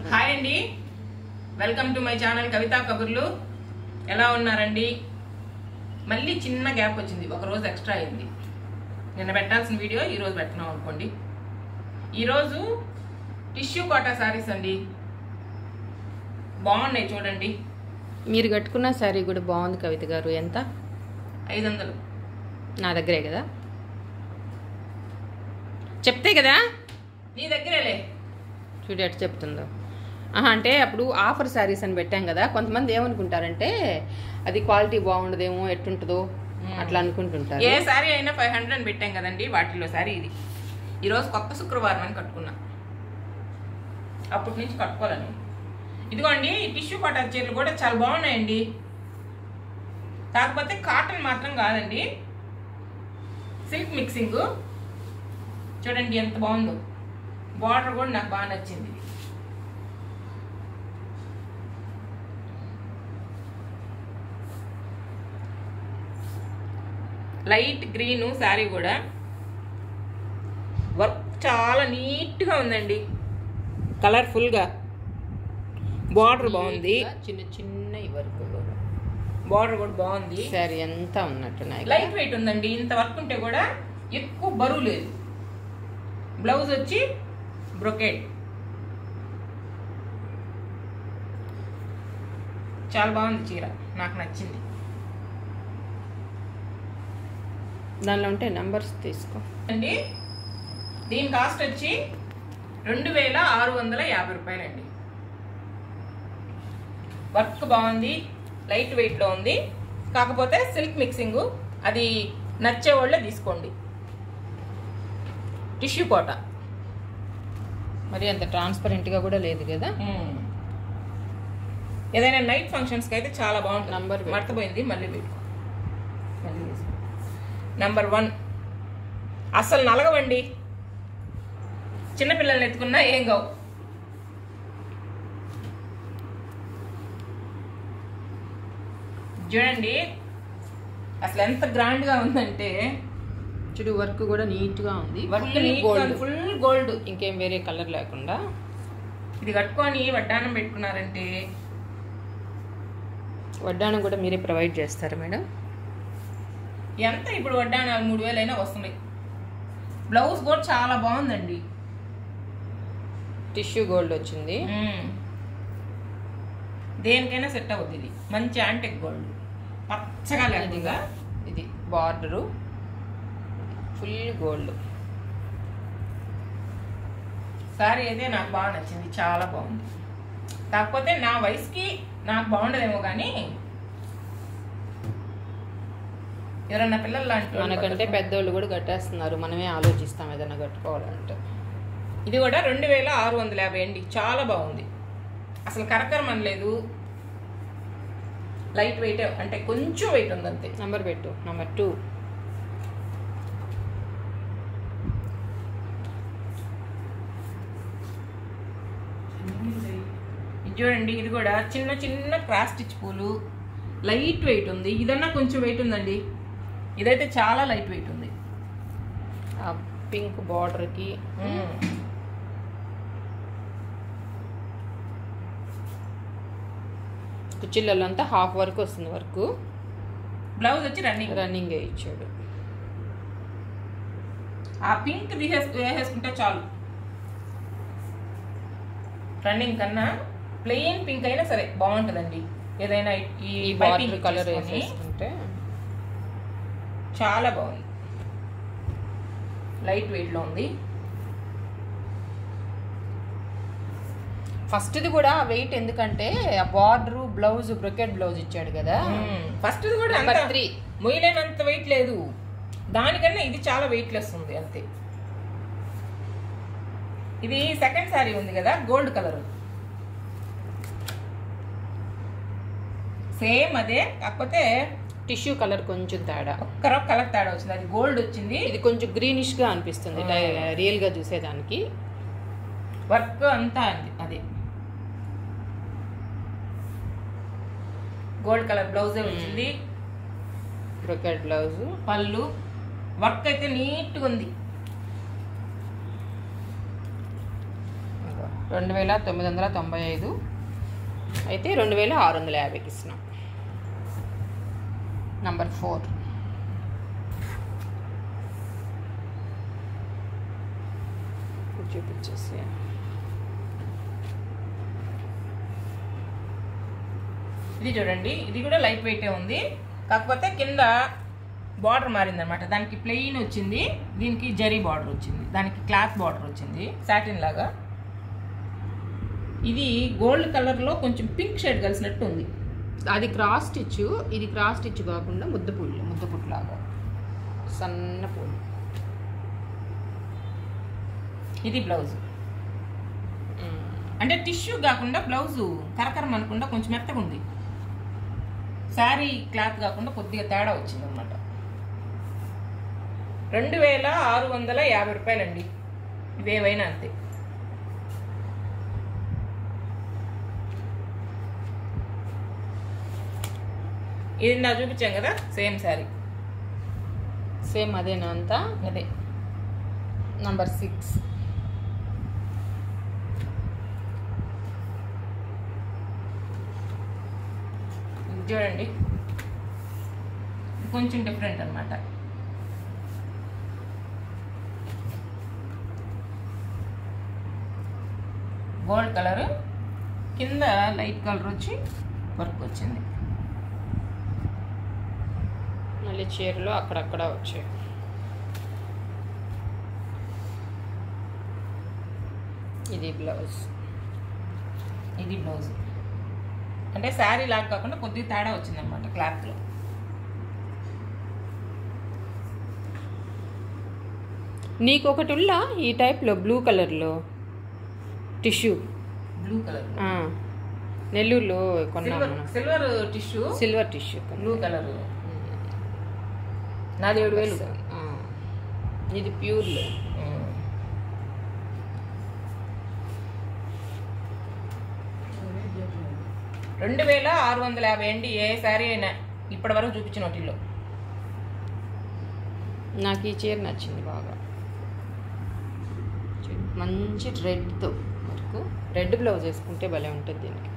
Hi అండి welcome to my channel Kavitha Kaburlu ఎలా ఉన్నారండి మళ్ళీ చిన్న గ్యాప్ వచ్చింది ఒక రోజు ఎక్స్ట్రా అయింది నిన్న పెట్టాల్సిన వీడియో ఈరోజు పెట్టినాం అనుకోండి ఈరోజు టిష్యూ కోటా శారీస్ అండి బాగున్నాయి చూడండి మీరు కట్టుకున్న శారీ కూడా బాగుంది కవిత గారు ఎంత ఐదు వందలు నా దగ్గరే కదా చెప్తే కదా నీ దగ్గరేలే చూడు ఎట్లా చెప్తుందో ఆహా, అంటే అప్పుడు ఆఫర్ శారీస్ అని పెట్టాం కదా కొంతమంది ఏమనుకుంటారంటే అది క్వాలిటీ బాగుండదేమో ఎట్టుంటుందో అట్లా అనుకుంటుంటారు ఏ శారీ అయినా ఫైవ్ హండ్రెడ్ అని పెట్టాం కదండి వాటిలో శారీ ఇది ఈరోజు కొత్త శుక్రవారం అని కట్టుకున్నా అప్పటి నుంచి కట్టుకోవాలని ఇదిగోండి ఈ టిష్యూ కాటన్ చీరలు కూడా చాలా బాగున్నాయండి కాకపోతే కాటన్ మాత్రం కాదండి సిల్క్ మిక్సింగ్ చూడండి ఎంత బాగుందో బార్డర్ కూడా నాకు బాగా నచ్చింది లైట్ గ్రీన్ శారీ కూడా వర్క్ చాలా నీట్గా ఉందండి కలర్ఫుల్గా బార్డర్ బాగుంది చిన్న చిన్న వరకు బార్డర్ కూడా బాగుంది శారీ ఎంత ఉన్నట్టున్నాయి కదా. లైట్ వెయిట్ ఉందండి ఇంత వర్క్ ఉంటే కూడా ఎక్కువ బరువు లేదు బ్లౌజ్ వచ్చి బ్రొకెట్ చాలా బాగుంది చీర నాకు నచ్చింది దానిలో ఉంటే నంబర్స్ తీసుకో అండి దీని కాస్ట్ వచ్చి రెండు వేల ఆరు వందల యాభై రూపాయలండి వర్క్ బాగుంది లైట్ వెయిట్లో ఉంది కాకపోతే సిల్క్ మిక్సింగ్ అది నచ్చే వాళ్ళే తీసుకోండి టిష్యూ కోట మరి అంత ట్రాన్స్పరెంట్గా కూడా లేదు కదా ఏదైనా నైట్ ఫంక్షన్స్కి అయితే చాలా బాగుంటుంది Number పెట్టుకో. మర్తపోయింది మళ్ళీ పెట్టుకో మళ్ళీ వేసుకో. నంబర్ వన్ అస్సలు నలగవండి చిన్నపిల్లల్ని ఎత్తుకున్నా ఏం కావు చూడండి అసలు ఎంత గ్రాండ్ గా ఉందంటే చూడు వర్క్ కూడా నీట్గా ఉంది work Full gold. Full gold ఇంకేం వేరే కలర్ లేకుండా ఇది కట్టుకొని వడ్డానం పెట్టుకున్నారంటే వడ్డానం కూడా మీరే ప్రొవైడ్ చేస్తారా మేడం ఎంత ఇప్పుడు వడ్డానాలు మూడు వేలు అయినా వస్తున్నాయి బ్లౌజ్ కూడా చాలా బాగుందండి టిష్యూ గోల్డ్ వచ్చింది మ్మ్. దేనికైనా సెట్ అవుద్ది ఇది మంచి యాంటిక్ గోల్డ్ పచ్చగా లేకుండా ఇది బార్డరు ఫుల్ గోల్డ్ సారీ అయితే నాకు బాగా నచ్చింది చాలా బాగుంది కాకపోతే నా వయసుకి నాకు బాగుండదేమో కానీ ఎవరన్నా పిల్లలు లాంటి వాళ్ళు మనకంటే కట్టుకో- పెద్దోళ్ళు కూడా కట్టేస్తున్నారు మనమే ఆలోచిస్తాం ఏదైనా కట్టుకోవాలంటే ఇది కూడా రెండు వేల ఆరు వందల యాభై అండి చాలా బాగుంది అసలు కరకరం అనలేదు లైట్ వెయిట్ అంటే కొంచెం వెయిట్ ఉంది అంతే నంబర్ పెట్టు నంబర్ టూ ఇది చూడండి ఇది కూడా చిన్న చిన్న క్రాస్ స్టిచ్ పూలు లైట్ వెయిట్ ఉంది ఇదన్నా కొంచెం వెయిట్ ఉందండి ఇదైతే చాలా లైట్ వెయిట్ ఉంది ఆ పింక్ బార్డర్కి కుచ్చిళ్ళలో అంతా హాఫ్ వరకు వస్తుంది వరకు బ్లౌజ్ వచ్చి రన్నింగ్ రన్నింగ్ ఇచ్చాడు ఆ పింక్ తీసేసు వేసేసుకుంటే చాలు రన్నింగ్ కన్నా ప్లెయిన్ పింక్ అయినా సరే బాగుంటుందండి ఏదైనా ఈ ఈ పైపింగ్ బార్డర్ కలర్ చేసుకొని వేసేసుకుంటే చాలా బాగుంది లైట్ వెయిట్ లో ఉంది ఫస్ట్ది కూడా వెయిట్ ఎందుకంటే ఆ బార్డర్ బ్లౌజ్ బ్రొకెట్ బ్లౌజ్ ఇచ్చాడు కదా ఫస్ట్ కూడా Number అంత three. మొయ్యలేనంత వెయిట్ లేదు దానికన్నా ఇది చాలా వెయిట్ లెస్ ఉంది అంతే ఇది సెకండ్ శారీ ఉంది కదా గోల్డ్ కలర్ సేమ్ అదే కాకపోతే టిష్యూ కలర్ కొంచెం తేడా ఒక్కరో కలర్ తేడా వచ్చింది అది గోల్డ్ వచ్చింది ఇది కొంచెం గ్రీనిష్ గా అనిపిస్తుంది రియల్ గా చూసేదానికి వర్క్ అంతా అంది అదే గోల్డ్ కలర్ బ్లౌజే వచ్చింది బ్రొకెట్ బ్లౌజ్ పళ్ళు వర్క్ అయితే నీట్గా ఉంది రెండు వేల తొమ్మిది వందల తొంభై ఐదు అయితే రెండు వేల ఆరు వందల యాభైకి ఇస్తున్నాం నంబర్ ఫోర్ చూపించేసి ఇది చూడండి ఇది కూడా లైట్ వెయిటే ఉంది కాకపోతే కింద బార్డర్ మారిందనమాట దానికి ప్లెయిన్ వచ్చింది దీనికి జరీ బార్డర్ వచ్చింది దానికి క్లాత్ బార్డర్ వచ్చింది సాటిన్ లాగా ఇది గోల్డ్ కలర్లో కొంచెం పింక్ షేడ్ కలిసినట్టు ఉంది అది క్రాస్ స్టిచ్ ఇది క్రాస్ స్టిచ్ కాకుండా ముద్ద పుల్లు ముద్ద పుట్లాగా సన్న పూలు ఇది బ్లౌజ్ అంటే టిష్యూ కాకుండా బ్లౌజు కరకరం అనకుండా కొంచెం మెత్తగా ఉంది శారీ క్లాత్ కాకుండా కొద్దిగా తేడా వచ్చింది అనమాట రెండు వేల ఆరు వందల యాభై రూపాయలండి ఇవేవైనా అంతే ఇది నా చూపించాం కదా సేమ్ శారీ సేమ్ అదేనా అంతా అదే నంబర్ సిక్స్ ఇది చూడండి కొంచెం డిఫరెంట్ అన్నమాట గోల్డ్ కలర్ కింద లైట్ కలర్ వచ్చి వర్క్ వచ్చింది మళ్ళీ చీరలు అక్కడక్కడ వచ్చాయి ఇది బ్లౌజ్ ఇది బ్లౌజ్ అంటే శారీ లాగా కాకుండా కొద్దిగా తేడా వచ్చిందనమాట క్లాత్లో నీకు ఒకటి ఉల్లా ఈ టైప్లో బ్లూ కలర్లో టిష్యూ బ్లూ కలర్ నెల్లూరులో కొన్నాం సిల్వర్ మనం silver tissue silver tissue blue colour నాది ఏడు వేలు ఇది ప్యూర్లో రెండు వేల ఆరు వందల యాభై అండి ఏ శారీ అయినా ఇప్పటి వరకు చూపించిన వాటిల్లో నాకు ఈ చీర నచ్చింది బాగా చూడు, మంచి రెడ్తో వరకు రెడ్ బ్లౌజ్ వేసుకుంటే భలే ఉంటుంది దీనికి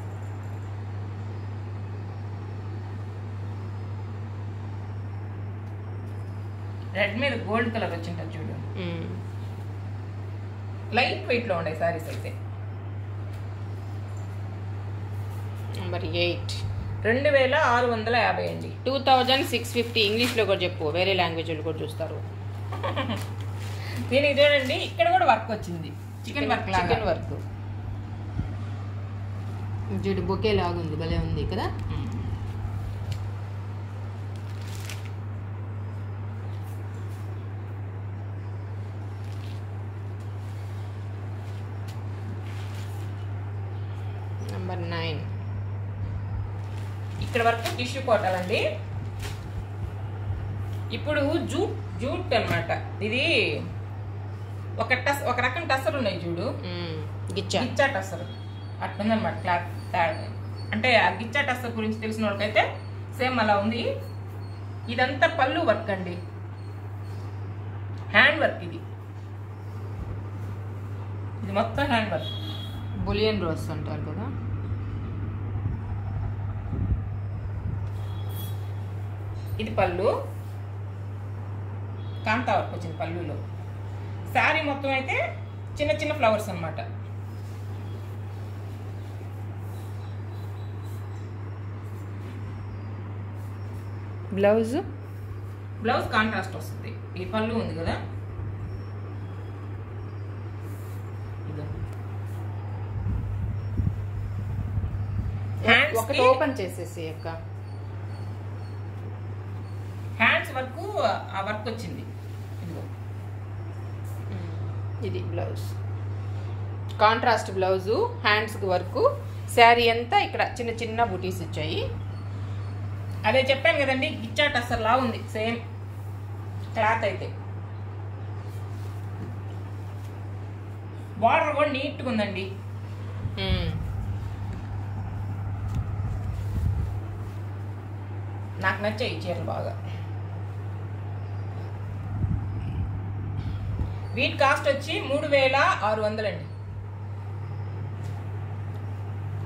రెడ్ మీద గోల్డ్ కలర్ వచ్చింటుంది చూడు మ్మ్. లైట్ వెయిట్ లో ఉండే శారీస్ అయితే నెంబర్ ఎయిట్ రెండు వేల ఆరు వందల యాభై అండి టూ థౌజండ్ సిక్స్ ఫిఫ్టీ ఇంగ్లీష్లో కూడా చెప్పు వేరే లాంగ్వేజ్ వాళ్ళు కూడా చూస్తారు దీనికి చూడండి ఇక్కడ కూడా వర్క్ వచ్చింది చికెన్ వర్క్ లాగా చికెన్ వర్క్ చూడు బొకే లాగుంది భలే ఉంది కదా మ్మ్. నెంబర్ నైన్ ఇక్కడ వరకు టిష్యూ కోటాలండి ఇప్పుడు జూట్ జూట్ అన్నమాట ఇది ఒక టస్ ఒక రకం టసర్ ఉన్నాయి చూడు గిచ్చా గిచ్చా టస్సర్ అట్లుందన్నమాట క్లాత్ తేడా. అంటే ఆ గిచ్చా టస్సర్ గురించి తెలిసిన వాళ్ళకైతే సేమ్ అలా ఉంది ఇదంతా పళ్ళు వర్క్ అండి హ్యాండ్ వర్క్ ఇది ఇది మొత్తం హ్యాండ్ వర్క్ బులియన్ రోస్ అంటారు కదా ఇది పళ్ళు కాంతా వర్క్ వచ్చింది పళ్ళులో శారీ మొత్తం అయితే చిన్న చిన్న ఫ్లవర్స్ అన్నమాట బ్లౌజ్ బ్లౌజ్ కాంట్రాస్ట్ వస్తుంది ఈ పళ్ళు ఉంది కదా ఇదో. హ్యాండ్స్ ఒకటి కి- ఓపెన్ చేసేసి అక్క హ్యాండ్స్ వరకు ఆ వర్క్ వచ్చింది ఇదిగో ఇది బ్లౌజ్ కాంట్రాస్ట్ బ్లౌజు హ్యాండ్స్కి వర్క్ శారీ అంతా ఇక్కడ చిన్న చిన్న బుటీస్ వచ్చాయి అదే చెప్పాను కదండి గిచ్చా టస్సర్ లా ఉంది సేమ్ క్లాత్ అయితే బార్డర్ కూడా నీట్గా ఉందండి నాకు నచ్చాయి ఈ చీరలు బాగా వీటి కాస్ట్ వచ్చి మూడు వేల ఆరు వందలండి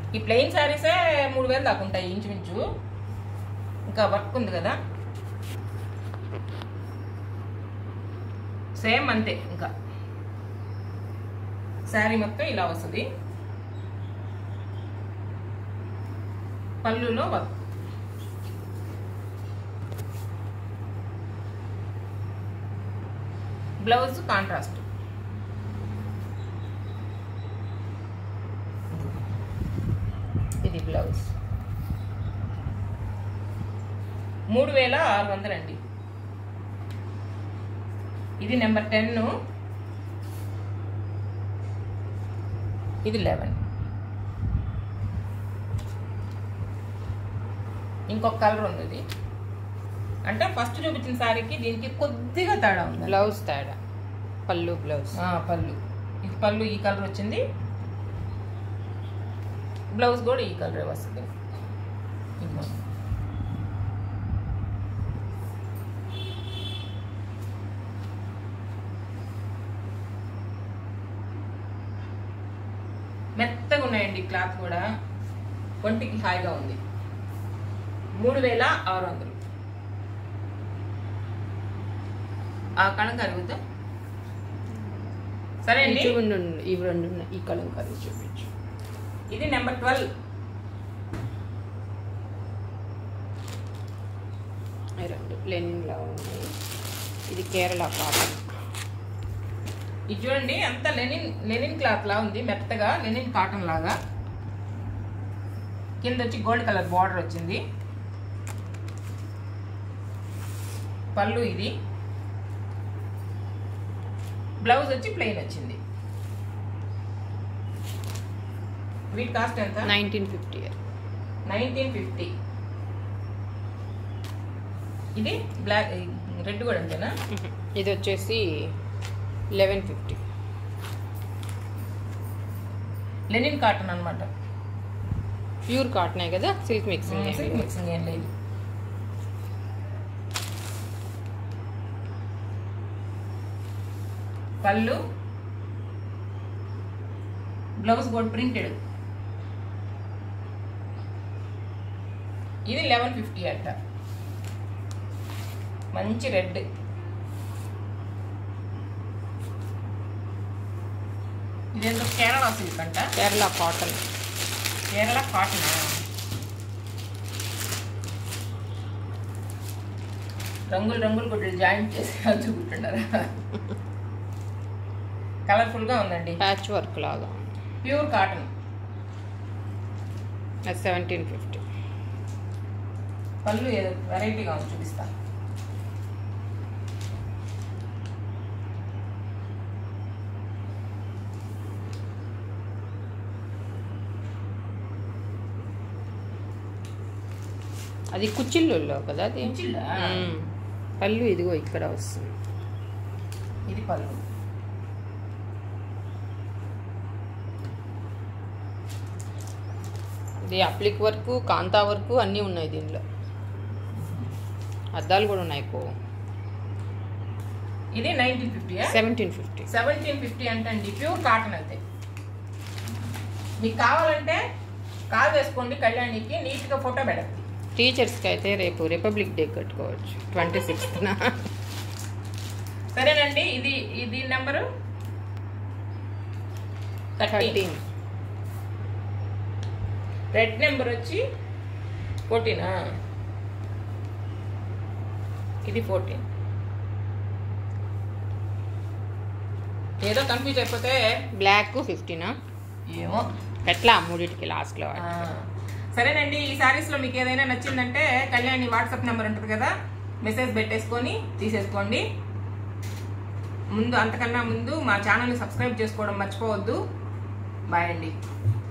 ఈ ప్లెయిన్ శారీసే మూడు వేలు దాకా ఉంటాయి ఇంచుమించు ఇంకా వర్క్ ఉంది కదా సేమ్ అంతే ఇంకా శారీ మొత్తం ఇలా వస్తుంది పళ్ళులో వర్క్ బ్లౌజ్ కాంట్రాస్ట్ ఇది బ్లౌజ్ మూడు వేల ఆరు వందలండి ఇది నెంబర్ టెన్ ఇది లెవెన్ ఇంకొక కలర్ ఉంది ఇది అంటే ఫస్ట్ చూపించిన సారీకి దీనికి కొద్దిగా తేడా ఉంది బ్లౌజ్ తేడా పళ్ళు బ్లౌజ్ ఆ, పళ్ళు ఇది పళ్ళు ఈ కలర్ వచ్చింది బ్లౌజ్ కూడా ఈ కలరే వస్తుంది ఇదిగో. మెత్తగా ఉన్నాయండి క్లాత్ కూడా ఒంటికి హాయిగా ఉంది మూడు వేల ఆరు వందలు ఆ కళంకారి వద్దా సరే అండి ఇవి రెండు ఉన్నాయి. ఇవి రెండు ఉన్నాయి. ఈ కలంకారీ చూపించు ఇది నెంబర్ ట్వెల్వ్ ఈ రెండు లెనిన్ లా ఉన్నాయి ఇది కేరళ కాటన్ ఇది చూడండి అంత లెనిన్ లెనిన్ క్లాత్ లా ఉంది మెత్తగా లెనిన్ కాటన్ లాగా కింద వచ్చి గోల్డ్ కలర్ బార్డర్ వచ్చింది పళ్ళు ఇది బ్లౌజ్ వచ్చి ప్లెయిన్ వచ్చింది వీటి కాస్ట్ ఎంత నైన్టీన్ ఫిఫ్టీ నైన్టీన్ ఫిఫ్టీ ఇది బ్లాక్ రెడ్ కూడా అంతేనా ఇది వచ్చేసి లెవెన్ ఫిఫ్టీ లెనిన్ కాటన్ అనమాట ప్యూర్ కాటనే కదా సిల్క్ మిక్సింగ్ సిల్క్ మిక్సింగ్ ఏం లేదు పళ్ళు బ్లౌజ్ కూడా ప్రింటెడ్ ఇది లెవెన్ ఫిఫ్టీ అంట మంచి రెడ్ ఇదేంటో కేరళ సిల్క్ అంట కేరళ కాటన్ కేరళ కాటన్ రంగులు రంగులు గుడ్డలు జాయింట్ చేసి చూపుతుంటారా కలర్ఫుల్ గా ఉందండి ప్యాచ్ వర్క్ లాగా ప్యూర్ కాటన్ అది సెవెంటీన్ ఫిఫ్టీ పళ్ళు ఏదో వెరైటీగా ఉంది చూపిస్తా అది కుచ్చిళ్ళుల్లో కదా అది కుచ్చిళ్ళా? మ్మ్. పళ్ళు ఇదిగో ఇక్కడ వస్తుంది ఇది పళ్ళు ఇది అప్లిక్ వర్క్ కాంతా వర్క్ అన్నీ ఉన్నాయి దీనిలో అద్దాలు కూడా ఉన్నాయి కో ఇది nineteen fifty seventeen fifty seventeen fifty అంటే అండి ప్యూర్ కాటన్ అయితే మీకు కావాలంటే కాల్ వేసుకోండి కళ్యాణికి నీట్గా ఫోటో పెడద్ది టీచర్స్కి అయితే రేపు రిపబ్లిక్ డే కట్టుకోవచ్చు ట్వంటీ సిక్స్త్న సరేనండి ఇది ఇది number thirteen thirteen red number వచ్చి ఫోర్టీనా ఇది ఫోర్టీన్ ఏదో కన్ఫ్యూజ్ అయిపోతే బ్లాక్ ఫిఫ్టీనా ఏమో ఎట్లా మూడింటికి లాస్ట్లో ఆ, సరేనండి ఈ సారీస్ లో మీకు ఏదైనా నచ్చిందంటే కళ్యాణి వాట్సాప్ నెంబర్ ఉంటుంది కదా మెసేజ్ పెట్టేసుకొని తీసేసుకోండి ముందు అంతకన్నా ముందు మా ఛానల్ని సబ్స్క్రైబ్ చేసుకోవడం మర్చిపోవద్దు బాయ్ అండి